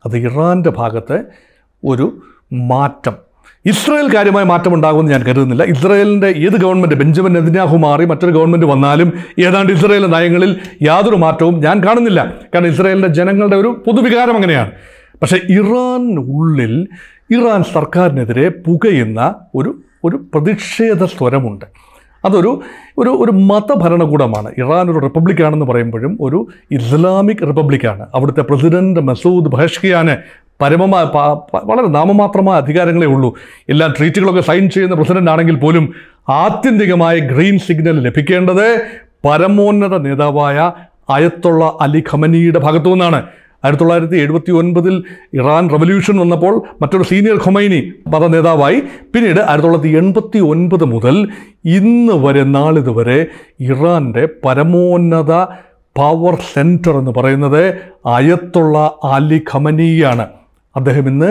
അത് ഇറാൻ്റെ ഭാഗത്തെ ഒരു മാറ്റം ഇസ്രയേൽ കാര്യമായ മാറ്റം ഉണ്ടാകുമെന്ന് ഞാൻ കരുതുന്നില്ല ഇസ്രയേലിൻ്റെ ഏത് ഗവൺമെൻറ് ബെഞ്ചമിൻ നെതന്യാഹു മാറി മറ്റൊരു ഗവൺമെൻറ് വന്നാലും ഏതാണ്ട് ഇസ്രയേലിൻ്റെ നയങ്ങളിൽ യാതൊരു മാറ്റവും ഞാൻ കാണുന്നില്ല കാരണം ഇസ്രയേലിൻ്റെ ജനങ്ങളുടെ ഒരു പൊതുവികാരം അങ്ങനെയാണ് പക്ഷേ ഇറാൻ ഉള്ളിൽ ഇറാൻ സർക്കാരിനെതിരെ പുകയുന്ന ഒരു ഒരു പ്രതിഷേധ സ്വരമുണ്ട് അതൊരു ഒരു ഒരു മതഭരണകൂടമാണ് ഇറാൻ ഒരു റിപ്പബ്ലിക്കാണെന്ന് പറയുമ്പോഴും ഒരു ഇസ്ലാമിക് റിപ്പബ്ലിക്കാണ് അവിടുത്തെ പ്രസിഡന്റ് മസൂദ് ബഹഷ്കിയാന് പരമമായ പ- പ- വളരെ നാമമാത്രമായ അധികാരങ്ങളേ ഉള്ളൂ എല്ലാ ട്രീറ്റുകളൊക്കെ സൈൻ ചെയ്യുന്ന പ്രസിഡന്റ് ആണെങ്കിൽ പോലും ആത്യന്തികമായ ഗ്രീൻ സിഗ്നൽ ലഭിക്കേണ്ടത് പരമോന്നത നേതാവായ അയത്തുള്ള അലി ഖമനിയുടെ ഭാഗത്തു നിന്നാണ് ആയിരത്തി തൊള്ളായിരത്തി എഴുപത്തി ഒൻപതിൽ ഇറാൻ റവല്യൂഷൻ വന്നപ്പോൾ മറ്റൊരു സീനിയർ ഖൊമൈനി മത നേതാവായി പിന്നീട് ആയിരത്തി തൊള്ളായിരത്തി എൺപത്തി ഒൻപത് മുതൽ ഇന്ന് വരെ നാളിതുവരെ ഇറാൻ്റെ പരമോന്നത പവർ സെൻറ്റർ എന്ന് പറയുന്നത് അയത്തുള്ള അലി ഖമനിയാണ് അദ്ദേഹം ഇന്ന്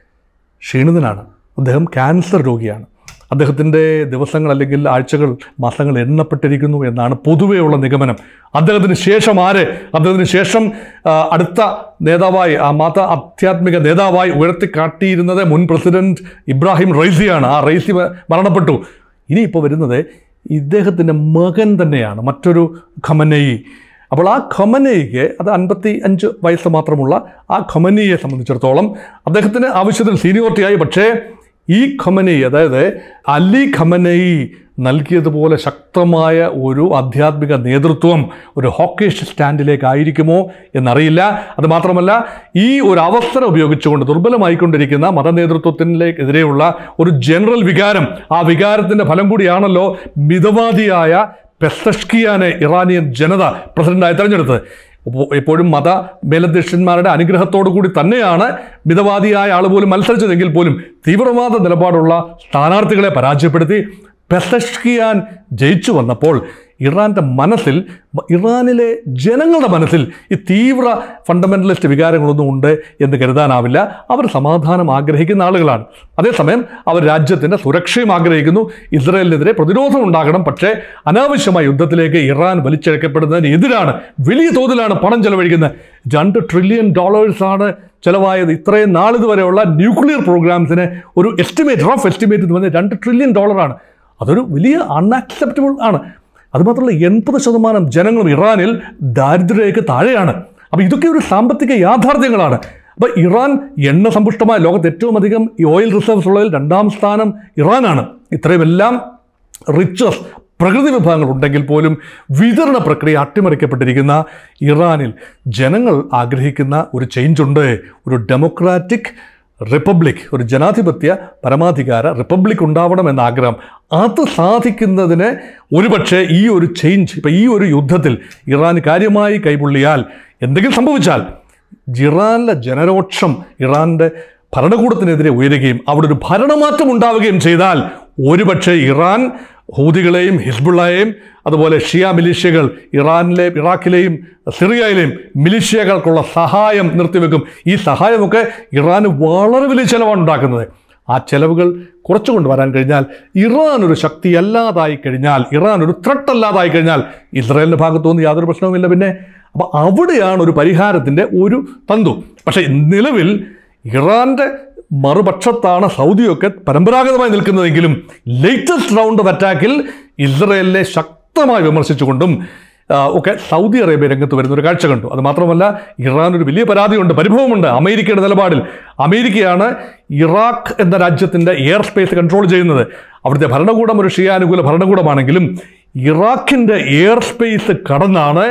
ക്ഷീണിതനാണ് അദ്ദേഹം ക്യാൻസർ രോഗിയാണ് അദ്ദേഹത്തിൻ്റെ ദിവസങ്ങൾ അല്ലെങ്കിൽ ആഴ്ചകൾ മാസങ്ങൾ എണ്ണപ്പെട്ടിരിക്കുന്നു എന്നാണ് പൊതുവെയുള്ള നിഗമനം അദ്ദേഹത്തിന് ശേഷം ആര് അദ്ദേഹത്തിന് ശേഷം ആ, അടുത്ത നേതാവായി ആ മത ആധ്യാത്മിക നേതാവായി ഉയർത്തിക്കാട്ടിയിരുന്നത് മുൻ പ്രസിഡന്റ് ഇബ്രാഹിം റൈസിയാണ് ആ റൈസി മ- മരണപ്പെട്ടു ഇനിയിപ്പോൾ വരുന്നത് ഇദ്ദേഹത്തിൻ്റെ മകൻ തന്നെയാണ് മറ്റൊരു ഖമനയി അപ്പോൾ ആ ഖമനയ്ക്ക് അത് അൻപത്തി അഞ്ച് വയസ്സ് മാത്രമുള്ള ആ ഖമനയെ സംബന്ധിച്ചിടത്തോളം അദ്ദേഹത്തിന് ആവശ്യത്തിന് സീനിയോറിറ്റിയായി പക്ഷേ ഈ ഖമനൈ അതായത് അലി ഖമനൈ നൽകിയതുപോലെ ശക്തമായ ഒരു ആധ്യാത്മിക നേതൃത്വം ഒരു ഹോക്കേഷ് സ്റ്റാൻഡിലേക്കായിരിക്കുമോ എന്നറിയില്ല അത് മാത്രമല്ല ഈ ഒരു അവസരം ഉപയോഗിച്ചുകൊണ്ട് ദുർബലമായിക്കൊണ്ടിരിക്കുന്ന മതനേതൃത്വത്തിനെതിരെയുള്ള ഒരു ജനറൽ വികാരം ആ വികാരത്തിൻ്റെ ഫലം കൂടിയാണല്ലോ മിതവാദിയായ പെസഷ്കിയാനെ ഇറാനിയൻ ജനത പ്രസിഡന്റായി തെരഞ്ഞെടുത്തത് അപ്പോൾ എപ്പോഴും മത മേലധ്യക്ഷന്മാരുടെ അനുഗ്രഹത്തോടു കൂടി തന്നെയാണ് മിതവാദിയായ ആൾ പോലും മത്സരിച്ചതെങ്കിൽ പോലും തീവ്രവാദ നിലപാടുള്ള സ്ഥാനാർത്ഥികളെ പരാജയപ്പെടുത്തി പെസഷ്കിയാൻ ജയിച്ചു വന്നപ്പോൾ ഇറാൻ്റെ മനസ്സിൽ ഇറാനിലെ ജനങ്ങളുടെ മനസ്സിൽ ഈ തീവ്ര ഫണ്ടമെൻ്റലിസ്റ്റ് വികാരങ്ങളൊന്നും ഉണ്ട് എന്ന് കരുതാനാവില്ല അവർ സമാധാനം ആഗ്രഹിക്കുന്ന ആളുകളാണ് അതേസമയം അവർ രാജ്യത്തിൻ്റെ സുരക്ഷയും ആഗ്രഹിക്കുന്നു ഇസ്രയേലിനെതിരെ പ്രതിരോധം ഉണ്ടാകണം പക്ഷേ അനാവശ്യമായ യുദ്ധത്തിലേക്ക് ഇറാൻ വലിച്ചഴക്കപ്പെടുന്നതിന് എതിരാണ് വലിയ തോതിലാണ് പണം ചെലവഴിക്കുന്നത് രണ്ട് ട്രില്യൺ ഡോളേഴ്സാണ് ചിലവായത് ഇത്രയും നാളിതുവരെയുള്ള ന്യൂക്ലിയർ പ്രോഗ്രാംസിന് ഒരു എസ്റ്റിമേറ്റ് റഫ് എസ്റ്റിമേറ്റ് എന്ന് പറഞ്ഞാൽ രണ്ട് ട്രില്യൺ ഡോളറാണ് അതൊരു വലിയ അൺആക്സെപ്റ്റബിൾ ആണ് അതുമാത്രമല്ല എൺപത് ശതമാനം ജനങ്ങളും ഇറാനിൽ ദാരിദ്ര്യരേഖ താഴെയാണ് അപ്പോൾ ഇതൊക്കെ ഒരു സാമ്പത്തിക യാഥാർത്ഥ്യങ്ങളാണ് അപ്പോൾ ഇറാൻ എണ്ണ സമ്പുഷ്ടമായ ലോകത്ത് ഏറ്റവും അധികം ഈ ഓയിൽ റിസർവ്സ് ഉള്ളതിൽ രണ്ടാം സ്ഥാനം ഇറാനാണ് ഇത്രയുമെല്ലാം റിച്ചസ് പ്രകൃതി വിഭവങ്ങൾ ഉണ്ടെങ്കിൽ പോലും വിതരണ പ്രക്രിയ അട്ടിമറിക്കപ്പെട്ടിരിക്കുന്ന ഇറാനിൽ ജനങ്ങൾ ആഗ്രഹിക്കുന്ന ഒരു ചേഞ്ച് ഉണ്ട് ഒരു ഡെമോക്രാറ്റിക് റിപ്പബ്ലിക് ഒരു ജനാധിപത്യ പരമാധികാര റിപ്പബ്ലിക് ഉണ്ടാവണം എന്ന ആഗ്രഹം അത് സാധിക്കുന്നതിന് ഒരുപക്ഷെ ഈ ഒരു ചേഞ്ച് ഇപ്പം ഈ ഒരു യുദ്ധത്തിൽ ഇറാൻ കാര്യമായി കൈപൊള്ളിയാൽ എന്തെങ്കിലും സംഭവിച്ചാൽ ഇറാനിലെ ജനരോക്ഷം ഇറാൻ്റെ ഭരണകൂടത്തിനെതിരെ ഉയരുകയും അവിടെ ഒരു ഭരണമാറ്റം ഉണ്ടാവുകയും ചെയ്താൽ ഒരുപക്ഷെ ഇറാൻ ഹൂതികളെയും ഹിസ്ബുള്ളയെയും അതുപോലെ ഷിയ മിലിഷ്യകൾ ഇറാനിലെ ഇറാഖിലെയും സിറിയയിലെയും മിലിഷ്യകൾക്കുള്ള സഹായം നിർത്തിവെക്കും ഈ സഹായമൊക്കെ ഇറാന് വളരെ വലിയ ചിലവാണ് ഉണ്ടാക്കുന്നത് ആ ചെലവുകൾ കുറച്ചു കൊണ്ടുവരാൻ കഴിഞ്ഞാൽ ഇറാൻ ഒരു ശക്തി അല്ലാതായി കഴിഞ്ഞാൽ ഇറാൻ ഒരു ത്രട്ട് അല്ലാതായി കഴിഞ്ഞാൽ ഇസ്രായേലിൻ്റെ ഭാഗത്തുനിന്ന് യാതൊരു പ്രശ്നവുമില്ല പിന്നെ അപ്പോൾ അവിടെയാണ് ഒരു പരിഹാരത്തിൻ്റെ ഒരു തന്തു പക്ഷേ നിലവിൽ ഇറാൻ്റെ മറുപക്ഷത്താണ് സൗദിയൊക്കെ പരമ്പരാഗതമായി നിൽക്കുന്നതെങ്കിലും ലേറ്റസ്റ്റ് റൗണ്ട് ഓഫ് അറ്റാക്കിൽ ഇസ്രയേലിനെ ശക്തമായി വിമർശിച്ചുകൊണ്ടും ആ, ഒക്കെ സൗദി അറേബ്യ രംഗത്ത് വരുന്ന ഒരു കാഴ്ച കണ്ടു അത് മാത്രമല്ല ഇറാൻ ഒരു വലിയ പരാതിയുണ്ട് പരിഭവമുണ്ട് അമേരിക്കയുടെ നിലപാടിൽ അമേരിക്കയാണ് ഇറാഖ് എന്ന രാജ്യത്തിൻ്റെ എയർ സ്പേസ് കൺട്രോൾ ചെയ്യുന്നത് അവിടുത്തെ ഭരണകൂടം ഒരു ഷിയാനുകൂല ഭരണകൂടമാണെങ്കിലും ഇറാഖിൻ്റെ എയർ സ്പേസ് കടന്നാണ്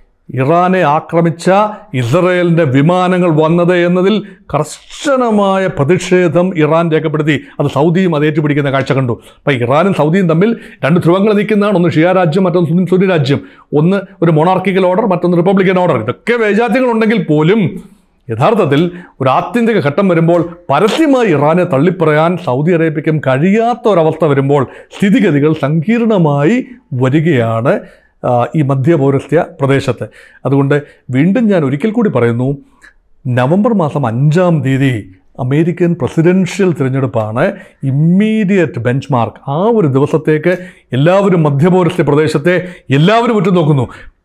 ഇറാനെ ആക്രമിച്ച ഇസ്രയേലിൻ്റെ വിമാനങ്ങൾ വന്നത് എന്നതിൽ കർശനമായ പ്രതിഷേധം ഇറാൻ രേഖപ്പെടുത്തി അത് സൗദിയും അത് ഏറ്റുപിടിക്കുന്ന കാഴ്ച കണ്ടു അപ്പം ഇറാനും സൗദിയും തമ്മിൽ രണ്ട് ധ്രുവങ്ങൾ നിൽക്കുന്നതാണ് ഒന്ന് ഷിയ രാജ്യം മറ്റൊന്ന് സുന്നി സുന്നി രാജ്യം ഒന്ന് ഒരു മൊണാർക്കിക്കൽ ഓർഡർ മറ്റൊന്ന് റിപ്പബ്ലിക്കൻ ഓർഡർ ഇതൊക്കെ വൈജാത്യങ്ങളുണ്ടെങ്കിൽ പോലും യഥാർത്ഥത്തിൽ ഒരു ആത്യന്തിക ഘട്ടം വരുമ്പോൾ പരസ്യമായി ഇറാനെ തള്ളിപ്പറയാൻ സൗദി അറേബ്യയ്ക്കും കഴിയാത്ത ഒരവസ്ഥ വരുമ്പോൾ സ്ഥിതിഗതികൾ സങ്കീർണമായി വരികയാണ് ആ, ഈ മധ്യപൗരസ്ത്യ പ്രദേശത്ത് അതുകൊണ്ട് വീണ്ടും ഞാൻ ഒരിക്കൽ കൂടി പറയുന്നു നവംബർ മാസം അഞ്ചാം തീയതി അമേരിക്കൻ പ്രസിഡൻഷ്യൽ തിരഞ്ഞെടുപ്പാണ് ഇമ്മീഡിയറ്റ് ബെഞ്ച് മാർക്ക് ആ ഒരു ദിവസത്തേക്ക് എല്ലാവരും മധ്യപൗരസ്ത്യ പ്രദേശത്തെ എല്ലാവരും ഉറ്റുനോക്കുന്നു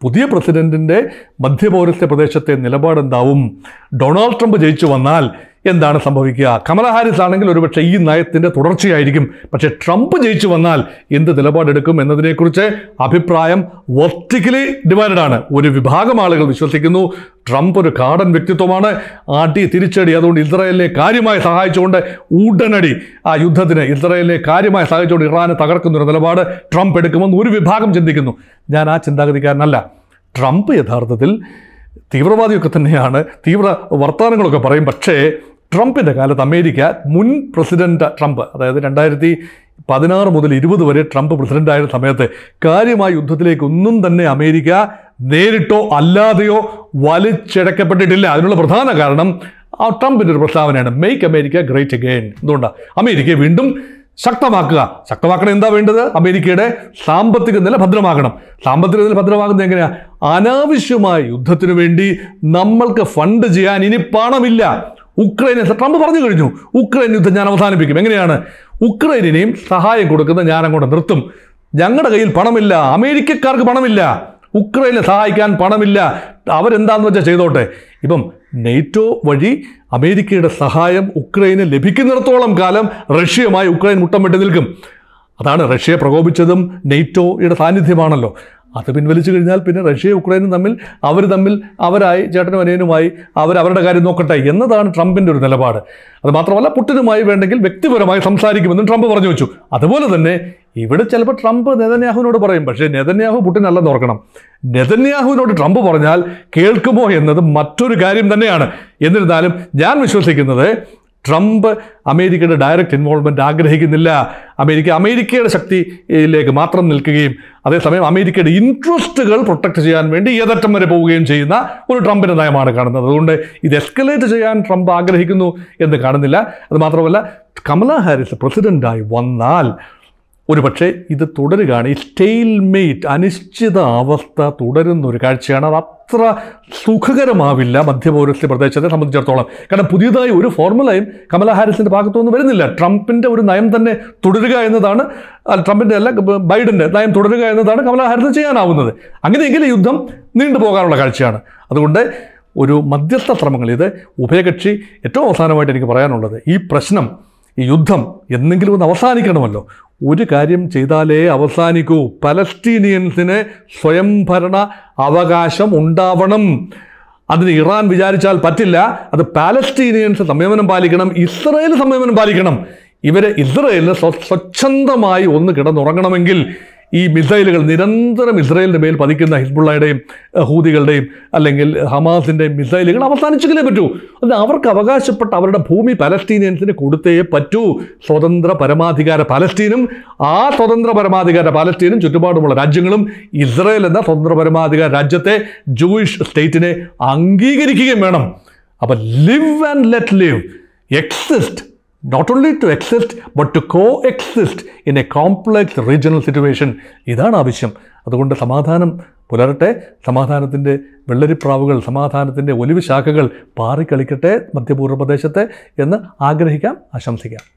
പുതിയ പ്രസിഡന്റിൻ്റെ മധ്യപൗരസ്ത്യ പ്രദേശത്തെ നിലപാടെന്താവും ഡൊണാൾഡ് ട്രംപ് ജയിച്ചു വന്നാൽ എന്താണ് സംഭവിക്കുക കമല ഹാരിസ് ആണെങ്കിൽ ഒരുപക്ഷെ ഈ നയത്തിൻ്റെ തുടർച്ചയായിരിക്കും പക്ഷേ ട്രംപ് ജയിച്ചു വന്നാൽ എന്ത് നിലപാടെടുക്കും എന്നതിനെക്കുറിച്ച് അഭിപ്രായം വർട്ടിക്കലി ഡിവൈഡഡ് ആണ് ഒരു വിഭാഗം ആളുകൾ വിശ്വസിക്കുന്നു ട്രംപ് ഒരു കാടൻ വ്യക്തിത്വമാണ് ആട്ടി തിരിച്ചടി അതുകൊണ്ട് ഇസ്രായേലിനെ കാര്യമായി സഹായിച്ചുകൊണ്ട് ഉടനടി ആ യുദ്ധത്തിന് ഇസ്രായേലിനെ കാര്യമായി സഹായിച്ചുകൊണ്ട് ഇറാനെ തകർക്കുന്ന ഒരു നിലപാട് ട്രംപ് എടുക്കുമെന്ന് ഒരു വിഭാഗം ചിന്തിക്കുന്നു ഞാൻ ആ ചിന്താഗതിക്കാരനല്ല ട്രംപ് യഥാർത്ഥത്തിൽ തീവ്രവാദിയൊക്കെ തന്നെയാണ് തീവ്ര വർത്തമാനങ്ങളൊക്കെ പറയും പക്ഷേ ട്രംപിൻ്റെ കാലത്ത് അമേരിക്ക മുൻ പ്രസിഡന്റ് ട്രംപ് അതായത് രണ്ടായിരത്തി പതിനാറ് മുതൽ ഇരുപത് വരെ ട്രംപ് പ്രസിഡന്റായ സമയത്ത് കാര്യമായ യുദ്ധത്തിലേക്ക് ഒന്നും തന്നെ അമേരിക്ക നേരിട്ടോ അല്ലാതെയോ വലിച്ചിഴക്കപ്പെട്ടിട്ടില്ല അതിനുള്ള പ്രധാന കാരണം ആ ട്രംപിൻ്റെ ഒരു പ്രസ്താവനയാണ് മേക്ക് അമേരിക്ക ഗ്രേറ്റ് അഗെയിൻ എന്തുകൊണ്ടാണ് അമേരിക്കയെ വീണ്ടും ശക്തമാക്കുക ശക്തമാക്കണം എന്താ വേണ്ടത് അമേരിക്കയുടെ സാമ്പത്തിക നില ഭദ്രമാക്കണം സാമ്പത്തിക നില ഭദ്രമാകുന്നത് എങ്ങനെയാ അനാവശ്യമായ യുദ്ധത്തിന് വേണ്ടി നമ്മൾക്ക് ഫണ്ട് ചെയ്യാൻ ഇനി പണമില്ല ഉക്രൈനെ ട്രംപ് പറഞ്ഞു കഴിഞ്ഞു ഉക്രൈൻ യുദ്ധം ഞാൻ അവസാനിപ്പിക്കും എങ്ങനെയാണ് ഉക്രൈനിനെയും സഹായം കൊടുക്കുന്നത് ഞാൻ അങ്ങോട്ട് നിർത്തും ഞങ്ങളുടെ കയ്യിൽ പണമില്ല അമേരിക്കക്കാർക്ക് പണമില്ല ഉക്രൈനെ സഹായിക്കാൻ പണമില്ല അവരെന്താന്ന് വെച്ചാൽ ചെയ്തോട്ടെ ഇപ്പം നെയ്റ്റോ വഴി അമേരിക്കയുടെ സഹായം ഉക്രൈന് ലഭിക്കുന്നിടത്തോളം കാലം റഷ്യയുമായി ഉക്രൈൻ മുട്ടം വിട്ട് നിൽക്കും അതാണ് റഷ്യയെ പ്രകോപിച്ചതും നെയ്റ്റോയുടെ സാന്നിധ്യമാണല്ലോ അത് പിൻവലിച്ചു കഴിഞ്ഞാൽ പിന്നെ റഷ്യയും ഉക്രൈനും തമ്മിൽ അവർ തമ്മിൽ അവരായി ചേട്ടനും അനിയനുമായി അവർ അവരുടെ കാര്യം നോക്കട്ടെ എന്നതാണ് ട്രംപിൻ്റെ ഒരു നിലപാട് അത് മാത്രമല്ല പുട്ടിനുമായി വേണ്ടെങ്കിൽ വ്യക്തിപരമായി സംസാരിക്കുമെന്നും ട്രംപ് പറഞ്ഞു വെച്ചു അതുപോലെ തന്നെ ഇവിടെ ചിലപ്പോൾ ട്രംപ് നെതന്യാഹുവിനോട് പറയും പക്ഷേ നെതന്യാഹു പുട്ടിനല്ലെന്ന് ഓർക്കണം നെതന്യാഹുവിനോട് ട്രംപ് പറഞ്ഞാൽ കേൾക്കുമോ എന്നത് മറ്റൊരു കാര്യം തന്നെയാണ് എന്നിരുന്നാലും ഞാൻ വിശ്വസിക്കുന്നത് ട്രംപ് അമേരിക്കയുടെ ഡയറക്റ്റ് ഇൻവോൾവ്മെൻറ്റ് ആഗ്രഹിക്കുന്നില്ല അമേരിക്ക അമേരിക്കയുടെ ശക്തിയിലേക്ക് മാത്രം നിൽക്കുകയും അതേസമയം അമേരിക്കയുടെ ഇൻട്രസ്റ്റുകൾ പ്രൊട്ടക്ട് ചെയ്യാൻ വേണ്ടി ഏതറ്റം വരെ പോവുകയും ചെയ്യുന്ന ഒരു ട്രംപിൻ്റെ നയമാണ് കാണുന്നത് അതുകൊണ്ട് ഇത് എസ്കലേറ്റ് ചെയ്യാൻ ട്രംപ് ആഗ്രഹിക്കുന്നു എന്ന് കാണുന്നില്ല അത് മാത്രമല്ല കമല ഹാരിസ് പ്രസിഡൻ്റായി വന്നാൽ ഒരു പക്ഷേ ഇത് തുടരുകയാണ് ഈ സ്റ്റെയിൽമെയ്റ്റ് അനിശ്ചിത അവസ്ഥ തുടരുന്ന ഒരു കാഴ്ചയാണ് അത് അത്ര സുഖകരമാവില്ല മധ്യപൗരസ്ത്യ പ്രദേശത്തെ സംബന്ധിച്ചിടത്തോളം കാരണം പുതിയതായി ഒരു ഫോർമുലയും കമല ഹാരിസിൻ്റെ ഭാഗത്തുനിന്ന് വരുന്നില്ല ട്രംപിൻ്റെ ഒരു നയം തന്നെ തുടരുക എന്നതാണ് അല്ല, ട്രംപിൻ്റെ അല്ല ബൈഡൻ്റെ നയം തുടരുക എന്നതാണ് കമല ഹാരിസിന് ചെയ്യാനാവുന്നത് അങ്ങനെയെങ്കിൽ ഈ യുദ്ധം നീണ്ടുപോകാനുള്ള കാഴ്ചയാണ് അതുകൊണ്ട് ഒരു മധ്യസ്ഥ ശ്രമങ്ങൾ ഇത് ഉഭയകക്ഷി ഏറ്റവും അവസാനമായിട്ട് എനിക്ക് പറയാനുള്ളത് ഈ പ്രശ്നം ഈ യുദ്ധം എന്നെങ്കിലും ഒന്ന് അവസാനിക്കണമല്ലോ ഒരു കാര്യം ചെയ്താലേ അവസാനിക്കൂ പലസ്തീനിയൻസിന് സ്വയംഭരണ അവകാശം ഉണ്ടാവണം അതിന് ഇറാൻ വിചാരിച്ചാൽ പറ്റില്ല അത് പാലസ്തീനിയൻസ് സംയമനം പാലിക്കണം ഇസ്രയേൽ സംയമനം പാലിക്കണം ഇവരെ ഇസ്രയേലിന് സ്വ സ്വച്ഛന്തമായി ഒന്ന് കിടന്നുറങ്ങണമെങ്കിൽ ഈ മിസൈലുകൾ നിരന്തരം ഇസ്രയേലിൻ്റെ മേൽ പതിക്കുന്ന ഹിസ്ബുള്ളയുടെയും അഹ് ഹൂതികളുടെയും അല്ലെങ്കിൽ ഹമാസിൻ്റെയും മിസൈലുകൾ അവസാനിച്ചെങ്കിലേ പറ്റൂ അത് അവർക്ക് അവകാശപ്പെട്ട അവരുടെ ഭൂമി പലസ്തീനിയൻസിന് കൊടുത്തേ പറ്റൂ സ്വതന്ത്ര പരമാധികാര പലസ്തീനും ആ സ്വതന്ത്ര പരമാധികാര പലസ്തീനും ചുറ്റുപാടുമുള്ള രാജ്യങ്ങളും ഇസ്രയേൽ എന്ന സ്വതന്ത്ര പരമാധികാര രാജ്യത്തെ ജൂയിഷ് സ്റ്റേറ്റിനെ അംഗീകരിക്കുകയും വേണം അപ്പം live and let live exist not only to exist but to coexist in a complex regional situation ഇതാണ് ആവശ്യം അതുകൊണ്ട് സമാധാനം പുലരട്ടെ സമാധാനത്തിൻ്റെ വെള്ളരിപ്രാവുകൾ സമാധാനത്തിൻ്റെ ഒലിവ് ശാഖകൾ പാറിക്കളിക്കട്ടെ മധ്യപൂർവ്വ പ്രദേശത്തെ എന്ന് ആഗ്രഹിക്കാം ആശംസിക്കാം